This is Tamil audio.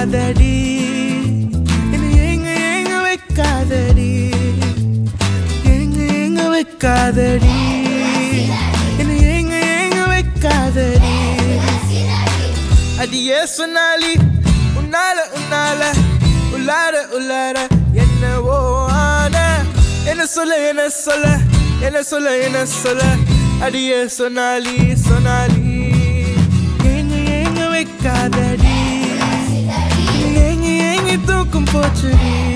வைக்காதடி என்னை ஏங்க ஏங்க வைக்காதடி ஏங்க ஏங்க வைக்காதடி என்னை ஏங்க ஏங்க வைக்காதடி அடியே சொன்னாலி உன்னால உன்னால உள்ளார உள்ளார என்னவோ ஆன என்ன சொல்ல என்ன சொல்ல என்ன சொல்ல என்ன சொல்ல அடியே சொன்னாலி சொன்னாலி ஏங்க ஏங்க வைக்காதடி ஏங்க ஏங்க தூக்கம் போச்சுடி